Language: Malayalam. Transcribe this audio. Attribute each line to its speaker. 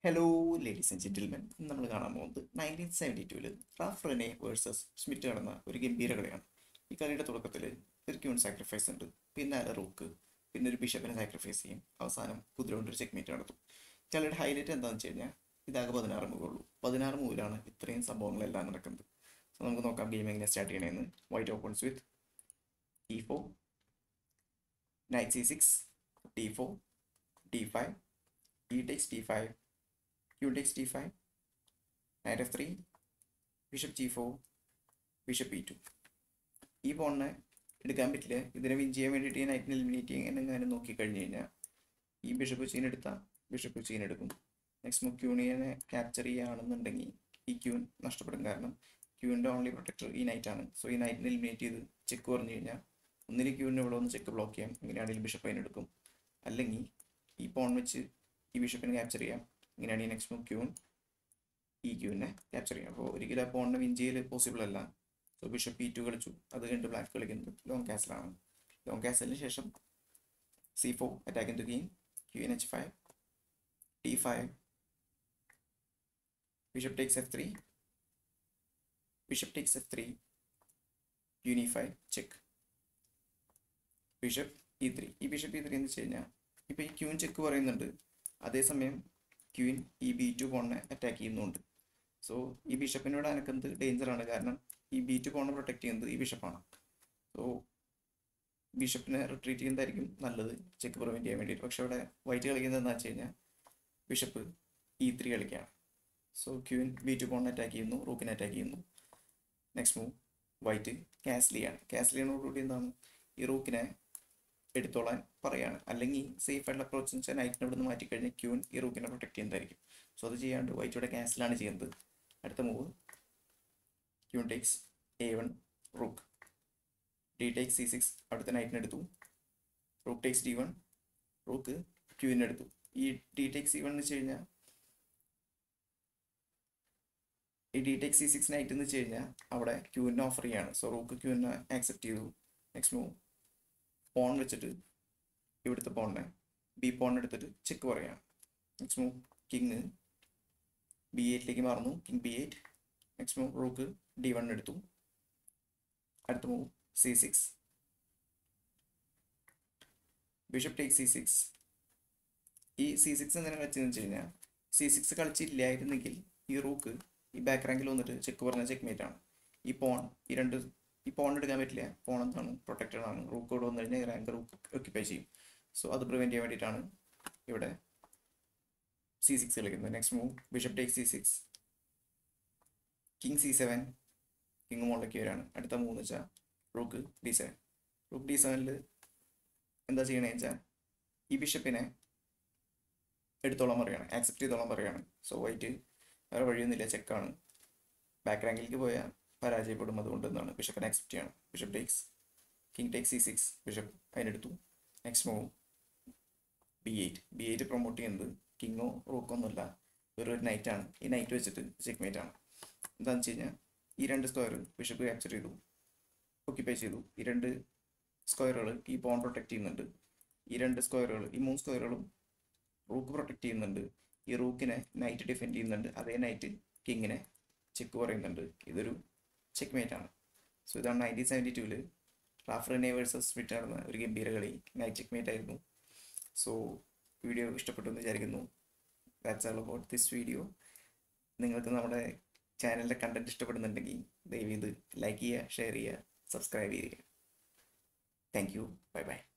Speaker 1: ഹലോ ലേഡീസ് ആൻഡ് ജെന്റിൽമെൻ ഇന്ന് നമ്മൾ കാണാൻ പോകുന്നത് നയൻറ്റീൻ സെവൻറ്റി ടൂവിൽ റാഫ് റെനെ വേഴ്സസ് സ്മിത്ത് നടന്ന ഒരു ഗംഭീര കളിയാണ് ഈ കളിയുടെ തുടക്കത്തിൽ ഒരു ക്യൂൺ സാക്രിഫൈസ് ഉണ്ട് പിന്നെ അര റൂക്ക് പിന്നെ ഒരു ബിഷപ്പിനെ സാക്രിഫൈസ് ചെയ്യും അവസാനം കുതിര കൊണ്ട് ഒരു ചെക്മേറ്റ് നടത്തും കളിയുടെ ഹൈലൈറ്റ് എന്താണെന്ന് വെച്ച് കഴിഞ്ഞാൽ ഇതാകെ പതിനാറ് മൂവുള്ളൂ പതിനാറ് മൂവിലാണ് ഇത്രയും സംഭവങ്ങളെല്ലാം നടക്കുന്നത് സോ നമുക്ക് നോക്കാം ഗെയിം എങ്ങനെ സ്റ്റാർട്ട് ചെയ്യണമെന്ന് white opens with e four knight c six d four d five e takes d five q takes d5 knight f3 bishop g4 bishop e2 ഈ പോണിനെ എടുക്കാൻ പറ്റില്ല ഇതിനെ വിൻ ചെയ്യാൻ വേണ്ടിയിട്ട് ഈ നൈറ്റിനെ എലിമിനേറ്റ് ചെയ്യാൻ എങ്ങനെ നോക്കി കഴിഞ്ഞ് കഴിഞ്ഞാൽ ഈ ബിഷപ്പ് ചീൻ എടുത്താൽ ബിഷപ്പ് ചീൻ എടുക്കും നെക്സ്റ്റ് നമുക്ക് ക്യൂണിയനെ ക്യാപ്ചർ ചെയ്യുകയാണെന്നുണ്ടെങ്കിൽ ഈ ക്യൂൻ നഷ്ടപ്പെടും കാരണം ക്യൂവിൻ്റെ ഓൺലി പ്രൊട്ടക്ടർ ഈ നൈറ്റാണ് സോ ഈ നൈറ്റിനെ എലിമിനേറ്റ് ചെയ്ത് ചെക്ക് പറഞ്ഞു കഴിഞ്ഞാൽ ഒന്നിന് ക്യൂവിൻ്റെ ഇവിടെ ഒന്ന് ചെക്ക് ബ്ലോക്ക് ചെയ്യാം ഇങ്ങനെയാണെങ്കിൽ ബിഷപ്പ് അതിനെടുക്കും അല്ലെങ്കിൽ ഈ പോൺ വെച്ച് ഈ ബിഷപ്പിനെ ക്യാപ്ചർ ചെയ്യാം ഇങ്ങനെയാണ് ഈ നെക്സ്റ്റ് മൂവ് ക്യൂൺ ഈ ക്യൂവിനെ ക്യാപ്ചർ ചെയ്യാം അപ്പോൾ ഒരിക്കലും ആ പോണിനെ വിൻ ചെയ്യൽ പോസിബിൾ അല്ല സോ ബിഷപ്പ് ഇ ടു കളിച്ചു അത് കഴിഞ്ഞിട്ട് ബ്ലാക്ക് കളിക്കുന്നത് ലോങ് കാസലാണ് ലോങ് കാസലിന് ശേഷം c four attack in to game Q N h five d five bishop takes f three bishop takes f three യൂനി five check bishop e three ഈ ബിഷപ്പ് ഇ ത്രീ എന്ന് വെച്ച് കഴിഞ്ഞാൽ ഇപ്പോൾ ഈ ക്യൂൻ ചെക്ക് പറയുന്നുണ്ട് അതേസമയം ക്യൂൻ ഈ ബി ടു പോണിനെ അറ്റാക്ക് ചെയ്യുന്നുണ്ട് സോ ഈ ബിഷപ്പിനോട് അനക്കുന്നത് ഡേഞ്ചറാണ് കാരണം ഈ ബി ടു പോണിനെ പ്രൊട്ടക്ട് ചെയ്യുന്നത് ഈ ബിഷപ്പാണ് സോ ബിഷപ്പിനെ റിട്രീറ്റ് ചെയ്യുന്നതായിരിക്കും നല്ലത് ചെക്ക് പ്രിവെൻറ്റ് ചെയ്യാൻ വേണ്ടിയിട്ട് പക്ഷെ അവിടെ വൈറ്റ് കളിക്കുന്നത് എന്താ വെച്ച് കഴിഞ്ഞാൽ ബിഷപ്പ് ഇ ത്രീ കളിക്കുകയാണ് സോ ക്യൂൻ ബി ടു പോണിനെ അറ്റാക്ക് ചെയ്യുന്നു റൂക്കിനെ അറ്റാക്ക് ചെയ്യുന്നു നെക്സ്റ്റ് മൂവ് വൈറ്റ് കാസ്ലിയാണ് കാസ്ലിയോടുകൂടി എന്താണ് ഈ റൂക്കിനെ എടുത്തോളാൻ പറയാണ് അല്ലെങ്കിൽ സേഫ് ആയിട്ടുള്ള അപ്രോച്ച് എന്ന് വെച്ചാൽ നൈറ്റിനെ ഇവിടെ നിന്ന് മാറ്റിക്കഴിഞ്ഞാൽ ക്യൂൻ ഈ റൂക്കിനെ പ്രൊട്ടക്ട് ചെയ്യുന്നതായിരിക്കും സോ അത് ചെയ്യാണ്ട് വൈറ്റ് ഇവിടെ ക്യാൻസലാണ് ചെയ്യുന്നത് അടുത്ത move queen takes a one rook d takes C six അവിടുത്തെ നൈറ്റിനെ എടുത്തു rook takes d one rook ക്യൂവിനെ എടുത്തു ഈ ഡി ടേക്സ് സി വൺ എന്ന് വെച്ച് കഴിഞ്ഞാൽ ഈ d takes C six knight എന്ന് വെച്ച് കഴിഞ്ഞാൽ അവിടെ ക്യൂവിനെ ഓഫർ ചെയ്യാണ് സോ റൂക്ക് ക്യൂവിനെ ആക്സെപ്റ്റ് ചെയ്തു നെക്സ്റ്റ് മൂവ് പോൺ വെച്ചിട്ട് ഇവിടുത്തെ പോണിനെ ബി പോൺ എടുത്തിട്ട് ചെക്ക് പറയാം നെക്സ്റ്റ് മൂവ് കിങ് ബി എയ്റ്റിലേക്ക് മാറുന്നു king b eight next move rook d one എടുത്തു അടുത്ത move c six bishop take C six ഈ സി സിക്സ് എങ്ങനെ കളിച്ചതെന്ന് വെച്ച് കഴിഞ്ഞാൽ സി സിക്സ് കളിച്ചില്ലായിരുന്നെങ്കിൽ ഈ റൂക്ക് ഈ ബാക്ക് റാങ്കിൽ വന്നിട്ട് ചെക്ക് പറഞ്ഞ ചെക്ക് മേറ്റ് ആണ് ഈ പോൺ ഈ രണ്ട് ഈ പോൺ എടുക്കാൻ പറ്റില്ല പോൺ എന്താണ് പ്രൊട്ടക്റ്റഡ് ആണ് റൂക്ക് ഇവിടെ വന്നു കഴിഞ്ഞാൽ റാങ്ക് റൂക്ക് ഒക്യുപ്പൈ ചെയ്യും സോ അത് പ്രിവെൻറ്റ് ചെയ്യാൻ വേണ്ടിയിട്ടാണ് ഇവിടെ സി സിക്സ് കളിക്കുന്നത് next move bishop take C six king C seven king മുകളിലേക്ക് വരികയാണ് അടുത്ത മൂവ് എന്ന് വെച്ചാൽ rook D seven rook D സെവനിൽ എന്താ ചെയ്യണമെന്ന് വെച്ചാൽ ഈ ബിഷപ്പിനെ എടുത്തോളം പറയുകയാണ് ആക്സെപ്റ്റ് ചെയ്തോളം പറയുകയാണ് സോ വൈറ്റ് വേറെ വഴിയൊന്നുമില്ല ചെക്കാണ് ബാക്ക് റാങ്കിലേക്ക് പോയാൽ പരാജയപ്പെടും അതുകൊണ്ട് എന്താണ് ബിഷപ്പിനെ ആക്സെപ്റ്റ് ചെയ്യണം bishop takes king takes C six bishop അതിനെടുത്തു next move B eight B eight promote ചെയ്യുന്നത് കിങ്ങോ റൂക്കോ ഒന്നുമല്ല വെറും ഒരു നൈറ്റാണ് ഈ നൈറ്റ് വെച്ചിട്ട് ചെക്ക്മേറ്റ് ആണ് എന്താണെന്ന് വെച്ച് കഴിഞ്ഞാൽ ഈ രണ്ട് സ്ക്വയർ ബിഷപ്പ് ക്യാപ്ചർ ചെയ്തു ഒക്യുപ്പൈ ചെയ്തു ഈ രണ്ട് സ്ക്വയറുകൾ ഈ പോൺ പ്രൊട്ടക്ട് ചെയ്യുന്നുണ്ട് ഈ രണ്ട് സ്ക്വയറുകൾ ഈ മൂന്ന് സ്ക്വയറുകളും റൂക്ക് പ്രൊട്ടക്ട് ചെയ്യുന്നുണ്ട് ഈ റൂക്കിനെ നൈറ്റ് ഡിഫെൻഡ് ചെയ്യുന്നുണ്ട് അതേ നൈറ്റ് കിങ്ങിനെ ചെക്ക് പറയുന്നുണ്ട് ഇതൊരു ചെക്ക് മേറ്റ് ആണ് സോ ഇതാണ് നയൻറ്റീൻ സെവൻറ്റി ടൂവിൽ റാഫ്രനെ വേഴ്സസ് സ്മിറ്റ് നടന്ന ഒരു ഗംഭീര കളി നൈറ്റ് ചെക്ക് മേറ്റ് ആയിരുന്നു സോ വീഡിയോ ഇഷ്ടപ്പെട്ടു എന്ന് വിചാരിക്കുന്നു that's all about this video നിങ്ങൾക്ക് നമ്മുടെ ചാനലിൻ്റെ കണ്ടന്റ് ഇഷ്ടപ്പെടുന്നുണ്ടെങ്കിൽ ദയവ് ഇത് ലൈക്ക് ചെയ്യുക ഷെയർ ചെയ്യുക സബ്സ്ക്രൈബ് ചെയ്യുക താങ്ക് യു ബൈ ബൈ